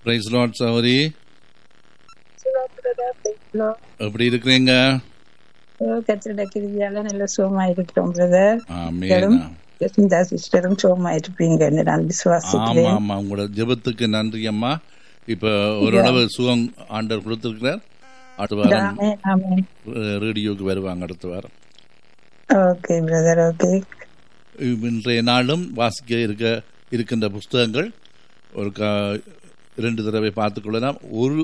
Price lot சௌரி எப்படி இருக்கிறீங்க கத்திரிட கிருதியால நல்ல சுகமா இருக்கிறோம் பிரதர் ஆமேன் ஜஸ்மிதா சிஸ்டரும் சுகமா இருப்பீங்க நான் ஆமா விசுவாசிக்கிறேன் ஆமா உங்களோட ஜெபத்துக்கு நன்றி அம்மா இப்ப ஓரளவு சுகம் ஆண்டவர் கொடுத்திருக்கிறார் அடுத்த வாரம் ஆமென், ஆமென். அஹ், ரேடியோக்கு வருவாங்க அடுத்த வாரம் ஓகே பிரதர் ஓகே இன்றைய நாளும் வாசிக்க இருக்க இருக்கின்ற புஸ்தகங்கள் ஒரு க- இரண்டு தடவை பார்த்துக் கொள்ளலாம் ஒரு